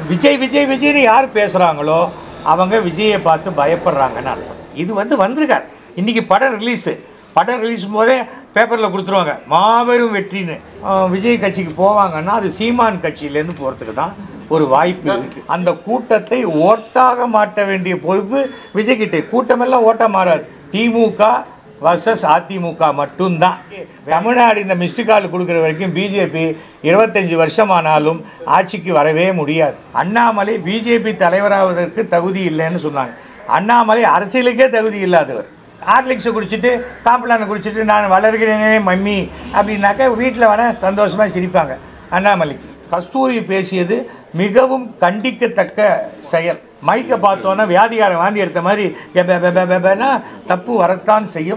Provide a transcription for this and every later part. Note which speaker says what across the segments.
Speaker 1: விஜய் விஜய் விஜய்னு யார் பேசுகிறாங்களோ அவங்க விஜயை பார்த்து பயப்படுறாங்கன்னு அர்த்தம் இது வந்து வந்திருக்கார் இன்றைக்கி படம் ரிலீஸு படம் ரிலீஸ் போதே பேப்பரில் கொடுத்துருவாங்க மாபெரும் வெற்றின்னு ஆஹ் விஜய் கட்சிக்கு போவாங்கன்னா அது சீமான் கட்சியிலேருந்து போகிறதுக்கு தான் ஒரு வாய்ப்பு இருக்குது அந்த கூட்டத்தை ஓட்டாக மாட்ட வேண்டிய பொறுப்பு விஜய்கிட்ட கூட்டமெல்லாம் ஓட்ட மாறாது திமுக வர்சஸ் அதிமுக மட்டும்தான் தமிழ்நாடு இந்த மிஸ்டு கால் கொடுக்குற வரைக்கும் பிஜேபி இருபத்தஞ்சி வருஷமானாலும் ஆட்சிக்கு வரவே முடியாது அண்ணாமலை பிஜேபி தலைவராவதற்கு தகுதி இல்லைன்னு சொன்னாங்க அண்ணாமலை அரசியலுக்கே தகுதி இல்லாதவர் ஹார்லிக்ஸை குடிச்சிட்டு காம்பளானை குடிச்சிட்டு நான் வளர்கிறேனே மம்மி அப்படின்னாக்க வீட்டில் வேணால் சந்தோஷமாக சிரிப்பாங்க அண்ணாமலைக்கு கஸ்தூரி பேசியது மிகவும் கண்டிக்கத்தக்க செயல் மைக்கை பார்த்தோன்னா வியாதிகாரம் வாந்தி எடுத்த மாதிரி எப பெப பெபனா தப்பு வரத்தான் செய்யும்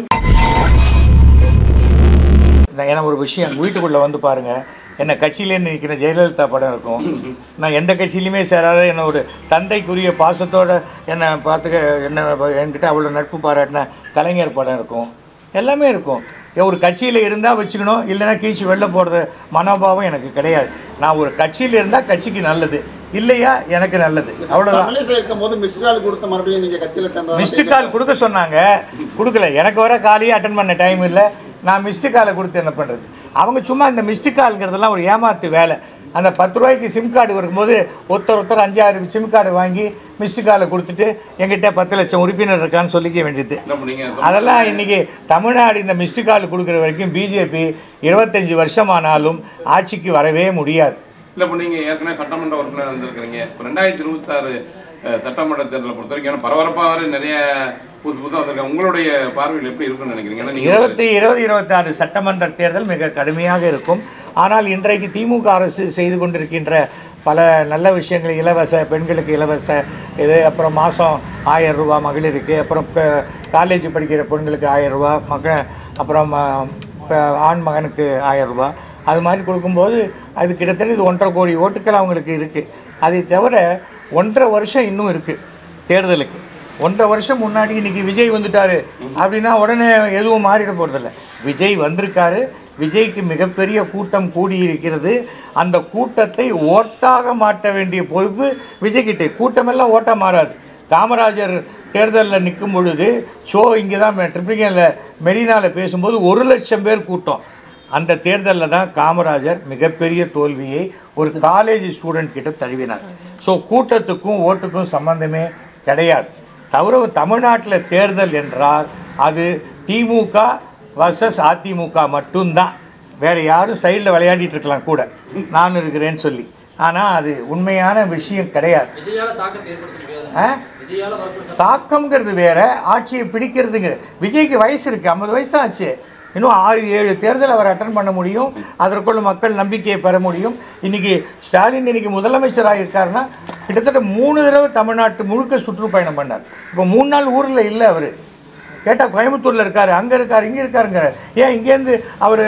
Speaker 1: நான் எனக்கு ஒரு விஷயம் வீட்டுக்குள்ளே வந்து பாருங்கள் என்னை கட்சியிலேருந்து நிற்கிற ஜெயலலிதா படம் இருக்கும் நான் எந்த கட்சியிலையுமே சேராத என்ன ஒரு தந்தைக்குரிய பாசத்தோட என்னை பார்த்துக்க என்ன என்கிட்ட அவ்வளோ நட்பு பாராட்டின கலைஞர் படம் இருக்கும் எல்லாமே இருக்கும் ஒரு கட்சியில் இருந்தால் வச்சுக்கணும் இல்லைன்னா கீழ்ச்சி வெளில போகிறது மனோபாவம் எனக்கு கிடையாது நான் ஒரு கட்சியில் இருந்தால் கட்சிக்கு நல்லது இல்லையா எனக்கு நல்லது அவ்வளோதான்
Speaker 2: தமிழிசை இருக்கும் போது மிஸ் கால் கொடுத்த மறுபடியும் நீங்க கட்சியில சேர்ந்தா
Speaker 1: மிஸ்டு கால் கொடுக்க சொன்னாங்க கொடுக்கல எனக்கு வர காலையே அட்டன் பண்ண டைம் இல்லை நான் மிஸ்டு காலை கொடுத்து என்ன பண்ணுறது அவங்க சும்மா இந்த மிஸ்டு கால்ங்கிறதெல்லாம் ஒரு ஏமாத்து வேலை அந்த பத்து ரூபாய்க்கு சிம் கார்டு வரும்போது ஒருத்தர் ஒருத்தர் அஞ்சாறு சிம் கார்டு வாங்கி மிஸ்டு காலை கொடுத்துட்டு எங்கிட்ட பத்து லட்சம் உறுப்பினர் இருக்கான்னு சொல்லிக்க வேண்டியது
Speaker 3: என்ன பண்ணீங்க
Speaker 1: அதெல்லாம் இன்னைக்கு தமிழ்நாடு இந்த மிஸ்டு கால் கொடுக்குற வரைக்கும் பிஜேபி இருபத்தஞ்சி வருஷமானாலும் ஆட்சிக்கு வரவே முடியாது
Speaker 3: இல்லை இப்போ நீங்கள் ஏற்கனவே சட்டமன்ற உறுப்பினர் வந்திருக்கிறீங்க இப்போ ரெண்டாயிரத்தி இருபத்தாறு சட்டமன்ற தேர்தலை பொறுத்த வரைக்கும் ஏன்னா பரபரப்பாக நிறைய புதுசு புதுசாக வந்திருக்காங்க உங்களுடைய பார்வையில் எப்படி இருக்குன்னு நினைக்கிறீங்க ஏன்னா நீங்கள்
Speaker 1: இருபத்தி இருபது இருபத்தாறு சட்டமன்ற தேர்தல் மிக கடுமையாக இருக்கும் ஆனால் இன்றைக்கு திமுக அரசு செய்து கொண்டிருக்கின்ற பல நல்ல விஷயங்கள் இலவச பெண்களுக்கு இலவச இது அப்புறம் மாதம் ஆயிரம் ரூபா மகளிருக்கு அப்புறம் க- காலேஜ் படிக்கிற பெண்களுக்கு ஆயிரம் ரூபா மக அப்புறம் ஆ, ப- ஆண் மகனுக்கு ஆயிரம் ரூபா அது மாதிரி கொடுக்கும்போது அது கிட்டத்தட்ட இது ஒன்றரை கோடி ஓட்டுக்கள் அவங்களுக்கு இருக்குது அதை தவிர ஒன்றரை வருஷம் இன்னும் இருக்குது தேர்தலுக்கு ஒன்றரை வருஷம் முன்னாடி இன்னைக்கு விஜய் வந்துட்டாரு அப்படின்னா உடனே எதுவும் மாறிட போகிறதில்ல விஜய் வந்திருக்காரு விஜய்க்கு மிகப்பெரிய கூட்டம் கூடியிருக்கிறது அந்த கூட்டத்தை ஓட்டாக மாட்ட வேண்டிய பொறுப்பு விஜய்கிட்ட கூட்டமெல்லாம் ஓட்ட மாறாது காமராஜர் தேர்தலில் நிற்கும் பொழுது ஷோ இங்கே தான் ட்ரிப்ளிகனில் மெரினாவில் பேசும்போது ஒரு லட்சம் பேர் கூட்டம் அந்த தேர்தலில் தான் காமராஜர் மிகப்பெரிய தோல்வியை ஒரு காலேஜ் ஸ்டூடெண்ட் கிட்ட தழுவினார் ஸோ கூட்டத்துக்கும் ஓட்டுக்கும் சம்பந்தமே கிடையாது தவிர தமிழ்நாட்டில் தேர்தல் என்றால் அது திமுக வர்சஸ் அதிமுக மட்டும்தான் வேறு யாரும் சைடில் விளையாடிட்டு இருக்கலாம் கூட நான் இருக்கிறேன்னு சொல்லி ஆனால் அது உண்மையான விஷயம் கிடையாது
Speaker 4: விஜயால தாக்கத்தை ஏற்படுத்த முடியாது
Speaker 1: ஆ
Speaker 4: விஜயால வற்புறுத்த
Speaker 1: தாக்கம்ங்கிறது வேற ஆட்சியை பிடிக்கிறதுங்கிற விஜய்க்கு வயசு இருக்குது ஐம்பது வயசு தான் ஆச்சு இன்னும் ஆறு ஏழு தேர்தல் அவர் அட்டன் பண்ண முடியும் அதற்குள்ள மக்கள் நம்பிக்கையை பெற முடியும் இன்னைக்கு ஸ்டாலின் இன்னைக்கு முதலமைச்சராக இருக்காருன்னா கிட்டத்தட்ட மூணு தடவை தமிழ்நாட்டு முழுக்க சுற்றுப்பயணம் பண்ணார் இப்போ மூணு நாள் ஊரில் இல்லை அவர் கேட்டால் கோயம்புத்தூரில் இருக்காரு அங்கே இருக்கார் இங்கே இருக்காருங்கிறார் ஏன் இங்கேருந்து அவர்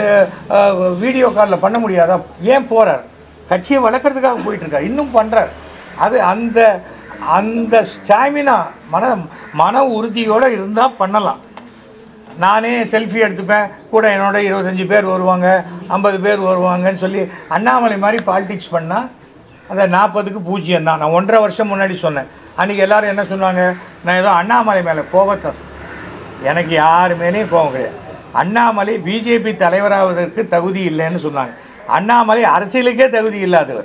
Speaker 1: வீடியோ காலில் பண்ண முடியாதா ஏன் போகிறார் கட்சியை வளர்க்குறதுக்காக போயிட்டுருக்கார் இன்னும் பண்ணுறார் அது அந்த அந்த ஸ்டாமினா மன மன உறுதியோடு இருந்தால் பண்ணலாம் நானே செல்ஃபி எடுத்துப்பேன் கூட என்னோட இருபத்தஞ்சி பேர் வருவாங்க ஐம்பது பேர் வருவாங்கன்னு சொல்லி அண்ணாமலை மாதிரி பாலிடிக்ஸ் பண்ணால் அந்த நாற்பதுக்கு பூஜ்ஜியம் தான் நான் ஒன்றரை வருஷம் முன்னாடி சொன்னேன் அன்றைக்கி எல்லாரும் என்ன சொன்னாங்க நான் ஏதோ அண்ணாமலை மேலே கோபத்தை சொ- எனக்கு யார் மேலேயும் கோபம் கிடையாது அண்ணாமலை பிஜேபி தலைவராவதற்கு தகுதி இல்லைன்னு சொன்னாங்க அண்ணாமலை அரசியலுக்கே தகுதி இல்லாதவர்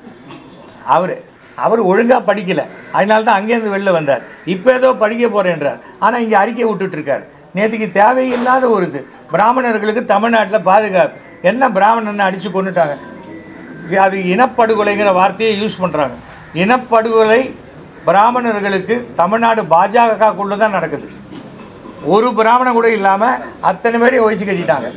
Speaker 1: அவர் அவர் ஒழுங்காக படிக்கலை அதனால தான் அங்கேருந்து வெளில வந்தார் இப்போ ஏதோ படிக்க போகிறேன்றார் ஆனால் இங்கே அறிக்கை விட்டுட்ருக்கார் நேற்றுக்கு தேவையில்லாத ஒரு இது பிராமணர்களுக்கு தமிழ்நாட்டில் பாதுகாப்பு என்ன பிராமணன் அடித்து கொண்டுட்டாங்க அது இனப்படுகொலைங்கிற வார்த்தையை யூஸ் பண்ணுறாங்க இனப்படுகொலை பிராமணர்களுக்கு தமிழ்நாடு பாஜகக்குள்ளே தான் நடக்குது ஒரு பிராமணன் கூட இல்லாமல் அத்தனை பேரையும் ஒழிச்சு கட்டிட்டாங்க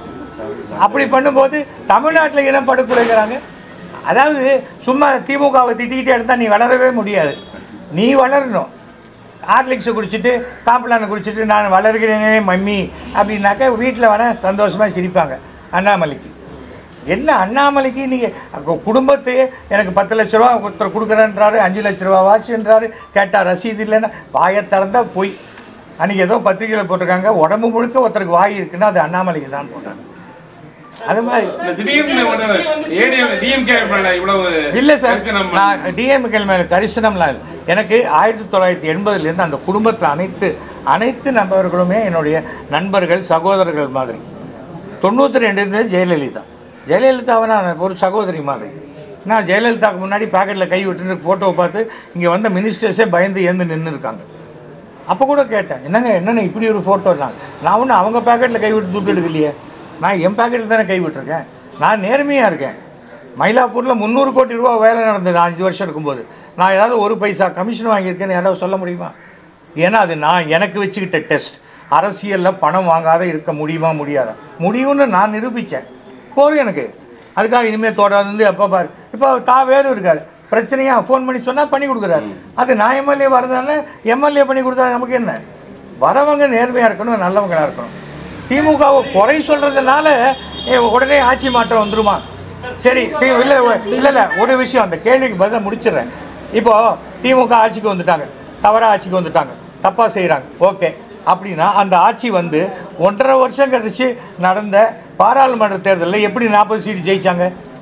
Speaker 1: அப்படி பண்ணும்போது தமிழ்நாட்டில் இனப்படுகொலைங்கிறாங்க அதாவது சும்மா திமுகவை திட்டிக்கிட்டே இருந்தால் நீ வளரவே முடியாது நீ வளரணும் ஹார்லிக்ஸை குடிச்சிட்டு காம்பளானை குடிச்சிட்டு நான் வளர்கிறேனே மம்மி அப்படின்னாக்க வீட்டில் வேணால் சந்தோஷமாக சிரிப்பாங்க அண்ணாமலைக்கு என்ன அண்ணாமலைக்கு நீங்கள் குடும்பத்தையே எனக்கு பத்து லட்ச ரூபா ஒருத்தர் கொடுக்குறேன்றாரு அஞ்சு லட்ச ரூபா வாட்சுன்றாரு கேட்டால் ரசீது இல்லைன்னா வாயை திறந்தா போய் அன்றைக்கி ஏதோ பத்திரிகையில் போட்டிருக்காங்க உடம்பு முழுக்க ஒருத்தருக்கு வாய் இருக்குன்னா அது அண்ணாமலைக்கு தான் போட்டாங்க அது மாதிரி
Speaker 3: இல்ல திடீர்னு ஏடிஎம் டிஎம்கே மேல இவ்வளவு
Speaker 1: இல்லை சார்
Speaker 3: கரிசனம்
Speaker 1: நான் டிஎம்கேல் மேலே கரிசனம்லாம் இல்லை எனக்கு ஆயிரத்தி தொள்ளாயிரத்தி எண்பதுலேருந்து அந்த குடும்பத்தில் அனைத்து அனைத்து நண்பர்களுமே என்னுடைய நண்பர்கள் சகோதரர்கள் மாதிரி தொண்ணூற்றி ரெண்டு இருந்தது ஜெயலலிதா ஜெயலலிதாவை நான் ஒரு சகோதரி மாதிரி நான் ஜெயலலிதாவுக்கு முன்னாடி பாக்கெட்டில் கை விட்டுட்டு ஃபோட்டோவை பார்த்து இங்கே வந்த மினிஸ்டர்ஸே பயந்து ஏந்து நின்று இருக்காங்க அப்போ கூட கேட்டேன் என்னங்க என்னென்ன இப்படி ஒரு ஃபோட்டோ நான் ஒன்றும் அவங்க பேக்கெட்டில் கை விட்டு துட்டு எடுக்கலையே நான் என் பேக்கெட்டில் தானே கை விட்டுருக்கேன் நான் நேர்மையாக இருக்கேன் மயிலாப்பூரில் முந்நூறு கோடி ரூபா வேலை நடந்தது நான் அஞ்சு வருஷம் இருக்கும்போது நான் ஏதாவது ஒரு பைசா கமிஷன் வாங்கியிருக்கேன்னு யாராவது சொல்ல முடியுமா ஏன்னா அது நான் எனக்கு வச்சுக்கிட்ட டெஸ்ட் அரசியலில் பணம் வாங்காத இருக்க முடியுமா முடியாதா முடியும்னு நான் நிரூபித்தேன் போதும் எனக்கு அதுக்காக இனிமேல் தொடர்ந்து எப்போ பாரு இப்போ தா வேறு இருக்காரு பிரச்சனையா ஃபோன் பண்ணி சொன்னால் பண்ணி கொடுக்குறாரு அது நான் எம்எல்ஏ வரதானே எம்எல்ஏ பண்ணி கொடுத்தா நமக்கு என்ன வரவங்க நேர்மையாக இருக்கணும் நல்லவங்களா இருக்கணும் திமுகவை குறை சொல்கிறதுனால உடனே ஆட்சி மாற்றம் வந்துருமா சரி தி- இல்லை இல்லை இல்லை ஒரு விஷயம் அந்த கேள்விக்கு பதில் முடிச்சிடுறேன் இப்போ திமுக ஆட்சிக்கு வந்துட்டாங்க தவறாக ஆட்சிக்கு வந்துட்டாங்க தப்பாக செய்கிறாங்க ஓகே அப்படின்னா அந்த ஆட்சி வந்து ஒன்றரை வருஷம் கழிச்சு நடந்த பாராளுமன்ற தேர்தலில் எப்படி நாற்பது சீட்டு ஜெயிச்சாங்க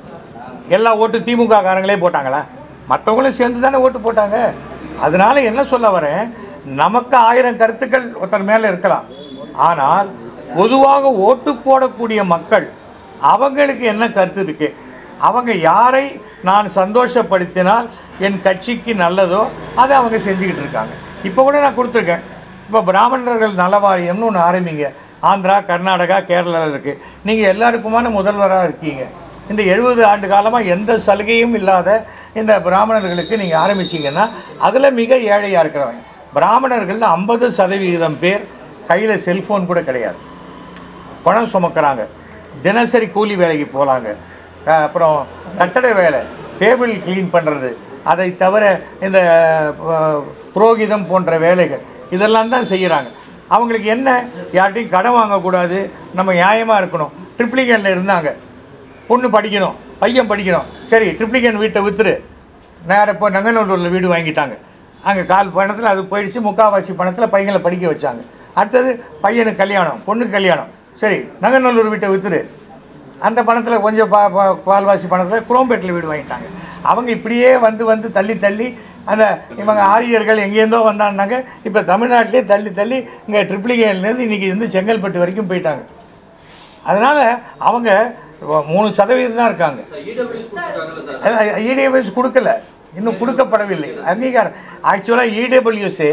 Speaker 1: எல்லா ஓட்டு திமுக காரங்களே போட்டாங்களா மற்றவங்களும் சேர்ந்து தானே ஓட்டு போட்டாங்க அதனால என்ன சொல்ல வரேன் நமக்கு ஆயிரம் கருத்துக்கள் ஒருத்தர் மேலே இருக்கலாம் ஆனால் பொதுவாக ஓட்டு போடக்கூடிய மக்கள் அவங்களுக்கு என்ன கருத்து இருக்கு அவங்க யாரை நான் சந்தோஷப்படுத்தினால் என் கட்சிக்கு நல்லதோ அதை அவங்க செஞ்சுக்கிட்டு இருக்காங்க இப்போ கூட நான் கொடுத்துருக்கேன் இப்போ பிராமணர்கள் நலவாரியம்னு ஒன்று ஆரம்பிங்க ஆந்திரா கர்நாடகா கேரளாவில் இருக்குது நீங்கள் எல்லாருக்குமான முதல்வராக இருக்கீங்க இந்த எழுபது ஆண்டு காலமாக எந்த சலுகையும் இல்லாத இந்த பிராமணர்களுக்கு நீங்கள் ஆரம்பிச்சீங்கன்னா அதில் மிக ஏழையாக இருக்கிறவங்க பிராமணர்கள் ஐம்பது சதவிகிதம் பேர் கையில் செல்ஃபோன் கூட கிடையாது பணம் சுமக்கிறாங்க தினசரி கூலி வேலைக்கு போகலாங்க அப்புறம் கட்டட வேலை டேபிள் க்ளீன் பண்ணுறது அதை தவிர இந்த அஹ், புரோகிதம் போன்ற வேலைகள் இதெல்லாம் தான் செய்கிறாங்க அவங்களுக்கு என்ன யார்கிட்டையும் கடன் வாங்கக்கூடாது நம்ம நியாயமாக இருக்கணும் ட்ரிப்ளிகனில் இருந்தாங்க பொண்ணு படிக்கணும் பையன் படிக்கணும் சரி ட்ரிப்ளிகன் வீட்டை விற்றுரு நேராக இப்போ நங்கநல்லூரில் வீடு வாங்கிட்டாங்க அங்கே கால் பணத்தில் அது போயிடுச்சு முக்கால்வாசி பணத்தில் பையங்களை படிக்க வச்சாங்க அடுத்தது பையனுக்கு கல்யாணம் பொண்ணுக்கு கல்யாணம் சரி நங்கநல்லூர் வீட்டை விற்றுரு அந்த பணத்தில் கொஞ்சம் பா பா- பால்வாசி பணத்தில் குரோம்பேட்டில் வீடு வாங்கிட்டாங்க அவங்க இப்படியே வந்து வந்து தள்ளி தள்ளி அந்த இவங்க ஆரியர்கள் எங்கேருந்தோ வந்தான்னாங்க இப்போ தமிழ்நாட்டிலே தள்ளி தள்ளி இங்கே ட்ரிப்ளிகேன்லேருந்து இன்றைக்கி வந்து செங்கல்பட்டு வரைக்கும் போயிட்டாங்க அதனால் அவங்க மூணு சதவீதம் தான் இருக்காங்க
Speaker 4: இடபிள்யூஸ் கொடுத்துருக்காங்கல்ல சார்
Speaker 1: இடபிள்யூஎஸ் கொடுக்கல இன்னும் கொடுக்கப்படவில்லை அங்கீகாரம் ஆக்சுவலாக இடபிள்யூஎஸ்ஏ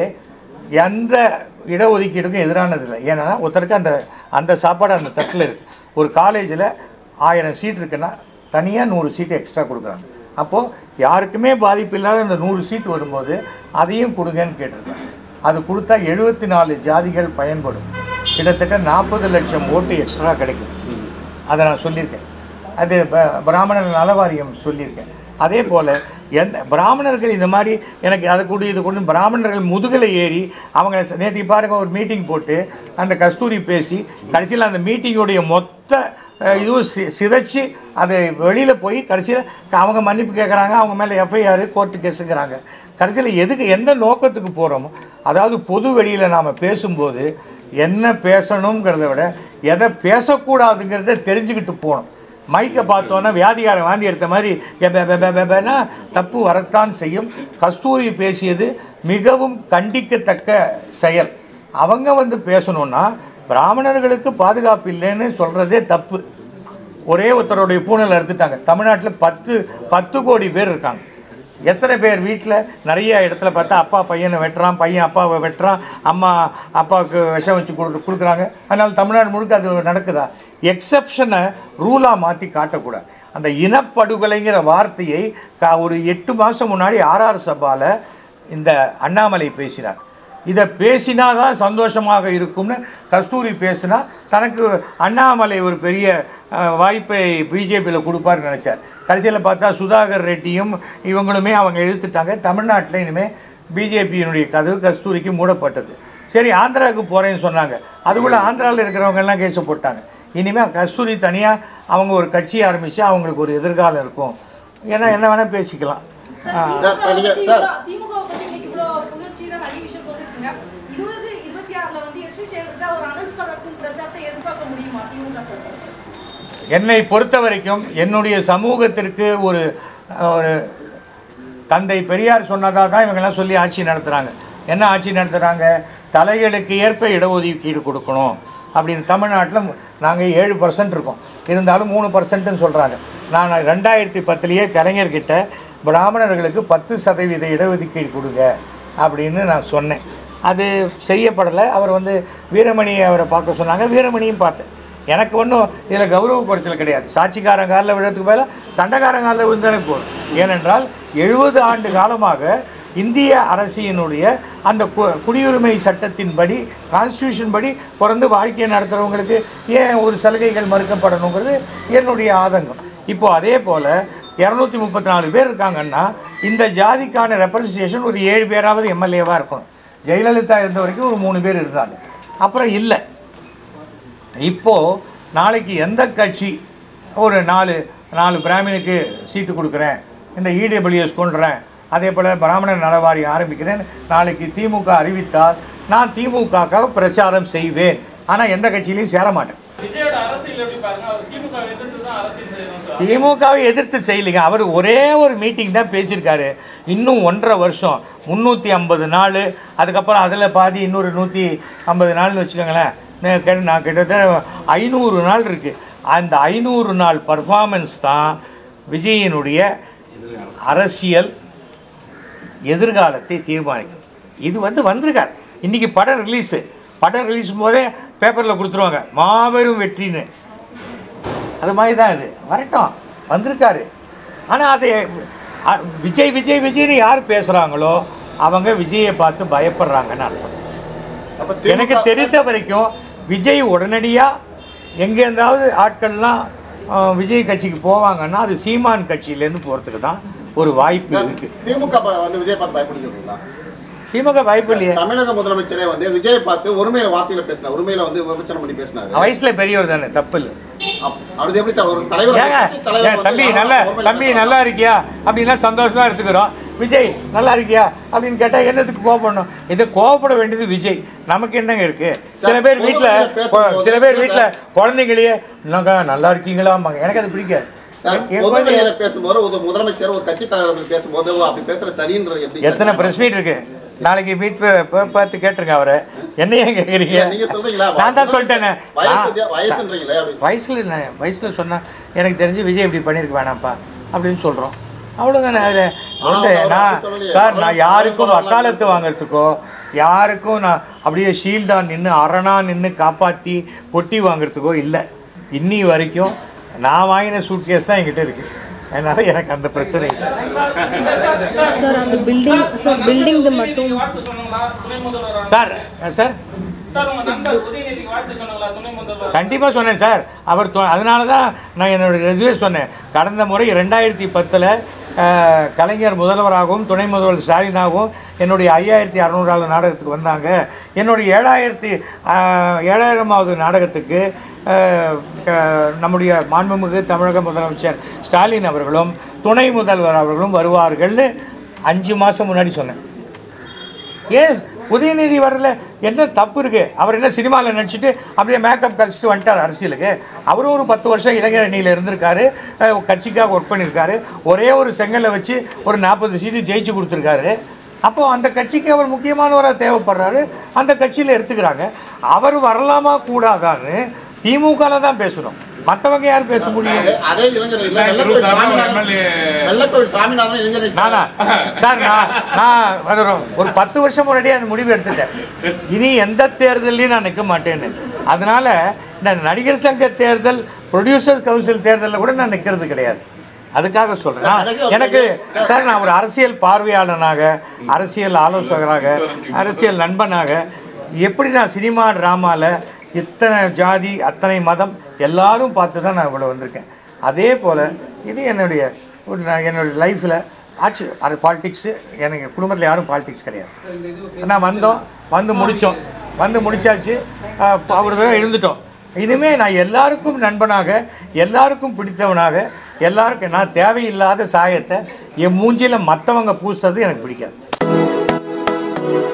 Speaker 1: எந்த இடஒதுக்கீடுக்கும் எதிரானதில்லை ஏன்னா ஒருத்தருக்கு அந்த அந்த சாப்பாடு அந்த தட்டில் இருக்குது ஒரு காலேஜில் ஆயிரம் சீட் இருக்குன்னா தனியாக நூறு சீட்டு எக்ஸ்ட்ரா கொடுக்குறாங்க அப்போது யாருக்குமே பாதிப்பு இல்லாத அந்த நூறு சீட் வரும்போது அதையும் கொடுங்கன்னு கேட்டிருக்காங்க அது கொடுத்தா எழுபத்தி நாலு ஜாதிகள் பயன்படும் கிட்டத்தட்ட நாற்பது லட்சம் ஓட்டு எக்ஸ்ட்ரா கிடைக்கும் அதை நான் சொல்லியிருக்கேன் அது ப- பிராமணர் நலவாரியம் சொல்லியிருக்கேன் அதே போல் எந்த பிராமணர்கள் இந்த மாதிரி எனக்கு அதை கொண்டு இது கொண்டு பிராமணர்கள் முதுகில் ஏறி அவங்க நேற்று பாருங்க ஒரு மீட்டிங் போட்டு அந்த கஸ்தூரி பேசி கடைசியில் அந்த மீட்டிங்குடைய மொத்த அஹ், இதுவும் சி சிதைச்சு அது வெளியில் போய் கடைசியில் அவங்க மன்னிப்பு கேட்குறாங்க அவங்க மேலே எஃப்ஐஆர் கோர்ட்டு கேஸுங்கிறாங்க கடைசியில் எதுக்கு எந்த நோக்கத்துக்கு போகிறோமோ அதாவது பொது வெளியில் நாம் பேசும்போது என்ன பேசணுங்கிறத விட எதை பேசக்கூடாதுங்கிறத தெரிஞ்சுக்கிட்டு போகணும் மைக்கை பார்த்தோன்னா வியாதிகாரம் வாந்தி எடுத்த மாதிரி எப பெ, பெ, பெ, பென்னா தப்பு வரத்தான் செய்யும் கஸ்தூரி பேசியது மிகவும் கண்டிக்கத்தக்க செயல் அவங்க வந்து பேசணுன்னா பிராமணர்களுக்கு பாதுகாப்பு இல்லைன்னு சொல்கிறதே தப்பு ஒரே ஒருத்தருடைய பூனல் அறுத்துட்டாங்க தமிழ்நாட்டில் பத்து பத்து கோடி பேர் இருக்காங்க எத்தனை பேர் வீட்டில் நிறைய இடத்துல பார்த்தா அப்பா பையனை வெட்டுறான் பையன் அப்பாவை வெட்டுறான் அம்மா அப்பாவுக்கு விஷம் வச்சு கொடு கொடுக்குறாங்க அதனால் தமிழ்நாடு முழுக்க அது நடக்குதா எக்ஸப்ஷனை ரூலாக மாற்றி காட்டக்கூடாது அந்த இனப்படுகொலைங்கிற வார்த்தையை கா- ஒரு எட்டு மாதம் முன்னாடி ஆர்ஆர் சபாவில் இந்த அண்ணாமலை பேசினார் இதை பேசினா தான் சந்தோஷமாக இருக்கும்னு கஸ்தூரி பேசினா தனக்கு அண்ணாமலை ஒரு பெரிய அஹ், வாய்ப்பை பிஜேபியில் கொடுப்பாருன்னு நினச்சார் கடைசியில் பார்த்தா சுதாகர் ரெட்டியும் இவங்களுமே அவங்க எழுத்துட்டாங்க தமிழ்நாட்டில் இனிமேல் பிஜேபியினுடைய கதவு கஸ்தூரிக்கு மூடப்பட்டது சரி ஆந்திராவுக்கு போகிறேன்னு சொன்னாங்க அதுக்குள்ளே ஆந்திராவில் இருக்கிறவங்க எல்லாம் கேஸை போட்டாங்க இனிமேல் கஸ்தூரி தனியாக அவங்க ஒரு கட்சி ஆரம்பித்து அவங்களுக்கு ஒரு எதிர்காலம் இருக்கும் ஏன்னா என்ன வேணால் பேசிக்கலாம்
Speaker 2: சார், நீங்க- சார்.
Speaker 5: திமுக பத்தி இன்னைக்கு இவ்வளோ புணர்ச்சியா நிறைய விஷயம் சொல்லிருக்கீங்க இருபது இருபத்தி ஆறுல வந்து எஸ்வி சேகர்கிட்ட ஒரு அனல் பறக்கும் பிரச்சாரத்தை எதிர்பார்க்க முடியுமா திமுக சார்
Speaker 1: என்னை பொறுத்த வரைக்கும் என்னுடைய சமூகத்திற்கு ஒரு ஒரு தந்தை பெரியார் சொன்னதாக தான் இவங்கெல்லாம் சொல்லி ஆட்சி நடத்துகிறாங்க என்ன ஆட்சி நடத்துகிறாங்க தலைகளுக்கு ஏற்ப இடஒதுக்கீடு கொடுக்கணும் அப்படின்னு தமிழ்நாட்டில் நாங்கள் ஏழு பர்சன்ட் இருக்கோம் இருந்தாலும் மூணு பர்சன்ட்னு சொல்கிறாங்க நான் ரெண்டாயிரத்தி பத்துலேயே கலைஞர்கிட்ட பிராமணர்களுக்கு பத்து சதவீத இடஒதுக்கீடு கொடுங்க அப்படின்னு நான் சொன்னேன் அது செய்யப்படலை அவர் வந்து வீரமணி அவரை பார்க்க சொன்னாங்க வீரமணியும் பார்த்தேன் எனக்கு ஒன்றும் இதில் கௌரவ குறைச்சல் கிடையாது சாட்சிக்காரன் காலில் விழுறதுக்கு மேலே சண்டைக்காரன் காலில் விழுந்தாலே போதும் ஏனென்றால் எழுபது ஆண்டு காலமாக இந்திய அரசியனுடைய அந்த கு- குடியுரிமை சட்டத்தின்படி கான்ஸ்டியூஷன் படி பிறந்து வாழ்க்கையை நடத்துகிறவங்களுக்கு ஏன் ஒரு சலுகைகள் மறுக்கப்படணுங்கிறது என்னுடைய ஆதங்கம் இப்போது அதே போல் இரநூத்தி முப்பத்தி நாலு பேர் இருக்காங்கன்னா இந்த ஜாதிக்கான ரெப்ரசன்டேஷன் ஒரு ஏழு பேராவது எம்எல்ஏவாக இருக்கணும் ஜெயலலிதா இருந்த வரைக்கும் ஒரு மூணு பேர் இருந்தாங்க அப்புறம் இல்லை இப்போது நாளைக்கு எந்த கட்சி ஒரு நாலு நாலு பிராமினுக்கு சீட்டு கொடுக்குறேன் இந்த இடபிள்யூஎஸ் கொண்டுறேன் அதே போல் பிராமணர் நலவாரி ஆரம்பிக்கிறேன் நாளைக்கு திமுக அறிவித்தால் நான் திமுகவுக்காக பிரச்சாரம் செய்வேன் ஆனால் எந்த கட்சியிலையும் சேர மாட்டேன்
Speaker 4: விஜயோட அரசியல் எப்படி பாருங்க அவர் திமுக எதிர்த்து தான் அரசியல் செய்யணும் சார்
Speaker 1: திமுகவை எதிர்த்து செய்யலைங்க அவர் ஒரே ஒரு மீட்டிங் தான் பேசியிருக்காரு இன்னும் ஒன்றரை வருஷம் முந்நூற்றி ஐம்பது நாள் அதுக்கப்புறம் அதில் பாதி இன்னொரு நூற்றி ஐம்பது நாள்னு வச்சுக்கோங்களேன் நான் கிட்ட- நான் கிட்டத்தட்ட ஐநூறு நாள் இருக்குது அந்த ஐநூறு நாள் பர்ஃபார்மன்ஸ் தான் விஜயினுடைய அரசியல் எதிர்காலத்தை தீர்மானிக்கும் இது வந்து வந்திருக்கார் இன்றைக்கி படம் ரிலீஸு படம் ரிலீஸ் போதே பேப்பரில் கொடுத்துருவாங்க மாபெரும் வெற்றின்னு அது மாதிரி தான் இது வரட்டும் வந்திருக்காரு ஆனால் அதை அ, விஜய் விஜய் விஜய்னு யார் பேசுகிறாங்களோ அவங்க விஜயை பார்த்து பயப்படுறாங்கன்னு அர்த்தம்
Speaker 2: அப்ப
Speaker 1: எனக்கு
Speaker 2: திமுக
Speaker 1: தெரிந்த வரைக்கும் விஜய் உடனடியாக எங்கே இருந்தாவது ஆட்கள்லாம் ஆ, விஜய் கட்சிக்கு போவாங்கன்னா அது சீமான் கட்சியிலேருந்து போகிறதுக்கு தான் ஒரு வாய்ப்பு இருக்குது
Speaker 2: திமுக ப- வந்து விஜய் பார்த்து பயப்படுகிறீங்களா
Speaker 1: திமுக வாய்ப்பு இல்லையே
Speaker 2: தமிழக முதலமைச்சரே வந்து விஜய் பார்த்து ஒருமையில வார்த்தையில பேசினார் உரிமையில வந்து விமர்சனம் பண்ணி பேசினாரு
Speaker 1: வயசில் பெரியவர் தானே தப்பு இல்லை
Speaker 2: அப்- அது எப்படி சார் ஒரு தலைவர்
Speaker 1: ஏங்க
Speaker 2: கட்சி தலைவர்
Speaker 1: ஏன்
Speaker 2: வந்து
Speaker 1: தம்பி
Speaker 2: யாரும்
Speaker 1: நல்லா
Speaker 2: ஒருமையில
Speaker 1: தம்பி
Speaker 2: பேசலாம்.
Speaker 1: நல்லா இருக்கியா அப்படின்னா சந்தோஷமா எடுத்துக்கிறோம் விஜய் நல்லா இருக்கியா அப்படின்னு கேட்டால் என்னத்துக்கு கோவப்படணும் இது கோவப்பட வேண்டியது விஜய் நமக்கு என்னங்க இருக்கு சில பேர் வீட்டில்
Speaker 2: பேசும்போது
Speaker 1: சில பேர் வீட்டில் குழந்தைங்களையே என்னங்க நல்லா இருக்கீங்களாம்பாங்க எனக்கு அது பிடிக்காது
Speaker 2: சார்,
Speaker 1: என்
Speaker 2: பொது
Speaker 1: குழந்தை-
Speaker 2: வெளியில பேசும்போது ஒரு முதலமைச்சர் ஒரு கட்சி தலைவர் வந்து பேசும்போது ஓ, அப்படி பேசுற சரின்றது எப்படி
Speaker 1: எத்தனை ப்ரெஸ் மீட் இருக்கு நாளைக்கு மீட் பார்த்து கேட்டுருங்க அவரை என்ன ஏன் கேட்குறீங்க
Speaker 2: இல்ல, நீங்க சொல்றீங்களா
Speaker 1: நான் தான் சொல்லிட்டேனே
Speaker 2: வயசு
Speaker 1: நான்
Speaker 2: வித்தியா- வயசுன்றீங்களே அப்படி
Speaker 1: வயசில் நான் வயசில் சொன்னால் எனக்கு தெரிஞ்சு விஜய் இப்படி பண்ணியிருக்க வேணாம்ப்பா அப்படின்னு சொல்கிறோம் அவ்வளோதானே அதில்
Speaker 2: ஆனா
Speaker 1: வந்து
Speaker 2: அவர்
Speaker 1: நான்
Speaker 2: அப்படி சொல்லலையே.
Speaker 1: சார் நான்
Speaker 2: அவர்
Speaker 1: யாருக்கும்
Speaker 2: அவர்
Speaker 1: வக்காலத்து வாங்குறதுக்கோ யாருக்கும் நான் அப்படியே ஷீல்டாக நின்று அரணா நின்று காப்பாற்றி பொட்டி வாங்குறதுக்கோ இல்லை இன்னி வரைக்கும் நான் வாங்கின சூட்கேஸ் தான் என்கிட்ட இருக்குது அதனால் எனக்கு அந்த பிரச்சனை இல்லை
Speaker 6: சார் அந்த பில்டிங் சார் பில்டிங் மட்டும்
Speaker 4: வாழ்த்து சொன்னாங்களா துணை முதல்வர்
Speaker 1: சார் சார்
Speaker 4: சார் உங்க நண்பர் உதயநிதிக்கு வாழ்த்து சொன்னாங்களா துணை முதல்வர்
Speaker 1: கண்டிப்பாக சொன்னேன் சார் அவர் தொ- அதனால தான் நான் என்னோட இதுவே சொன்னேன் கடந்த முறை ரெண்டாயிரத்தி பத்தில் கலைஞர் முதல்வராகவும் துணை முதல்வர் ஸ்டாலினாகவும் என்னுடைய ஐயாயிரத்தி அறநூறாவது நாடகத்துக்கு வந்தாங்க என்னுடைய ஏழாயிரத்தி ஆஹ், ஏழாயிரமாவது நாடகத்துக்கு ஆஹ், க- நம்முடைய மாண்புமிகு தமிழக முதலமைச்சர் ஸ்டாலின் அவர்களும் துணை முதல்வர் அவர்களும் வருவார்கள்னு அஞ்சு மாதம் முன்னாடி சொன்னேன் ஏன் உதயநிதி வரல என்ன தப்பு இருக்குது அவர் என்ன சினிமாவில் நடிச்சிட்டு அப்படியே மேக்கப் கழிச்சிட்டு வந்துட்டார் அரசியலுக்கு அவரும் ஒரு பத்து வருஷம் இளைஞர் அணியில் இருந்திருக்காரு அஹ் கட்சிக்காக ஒர்க் பண்ணியிருக்காரு ஒரே ஒரு செங்கலை வச்சு ஒரு நாற்பது சீட்டு ஜெயிச்சு கொடுத்துருக்காரு அப்போது அந்த கட்சிக்கு அவர் முக்கியமானவராக தேவைப்படுறாரு அந்த கட்சியில் எடுத்துக்கிறாங்க அவர் வரலாமா கூடாதான்னு திமுகவில் தான் பேசணும் மற்றவங்க யார் பேச முடியும்
Speaker 2: அதே- அதே இளைஞர் இல்ல,
Speaker 3: ரெண்டாயிரத்தி
Speaker 2: வெள்ளக்கோவில்
Speaker 3: இருபத்தாறுல
Speaker 2: சாமிநாதன்
Speaker 3: MLA
Speaker 2: வெள்ளக்கோவில் சாமிநாதன் இளைஞர்
Speaker 1: நானா சார் நான் நான் அது ஒரு- ஒரு பத்து வருஷம் முன்னாடியே அந்த முடிவு எடுத்துட்டேன் இனி எந்த தேர்தல்லையும் நான் நிற்க மாட்டேன்னு அதனால இந்த நடிகர் சங்க தேர்தல் ப்ரொடியூசர் கவுன்சில் தேர்தலில் கூட நான் நிற்கிறது கிடையாது அதுக்காக சொல்கிறேன் நான் எனக்கு சார் நான் ஒரு அரசியல் பார்வையாளனாக அரசியல் ஆலோசகராக அரசியல் நண்பனாக எப்படி நான் சினிமா ட்ராமாவில் இத்தனை ஜாதி அத்தனை மதம் எல்லாரும் பார்த்து தான் நான் இவ்வளோ வந்திருக்கேன் அதே போல் இது என்னுடைய ஒரு நான் என்னுடைய லைஃப்பில் ஆச்சு அது பாலிடிக்ஸு எனக்கு குடும்பத்தில் யாரும் பாலிடிக்ஸ் கிடையாது நான் வந்தோம் வந்து முடித்தோம் வந்து முடிச்சாச்சு அவர் தான் இருந்துட்டோம் இனிமேல் நான் எல்லாருக்கும் நண்பனாக எல்லாருக்கும் பிடித்தவனாக எல்லாருக்கும் நான் தேவையில்லாத சாயத்தை என் மூஞ்சியில் மற்றவங்க பூசுறது எனக்கு பிடிக்காது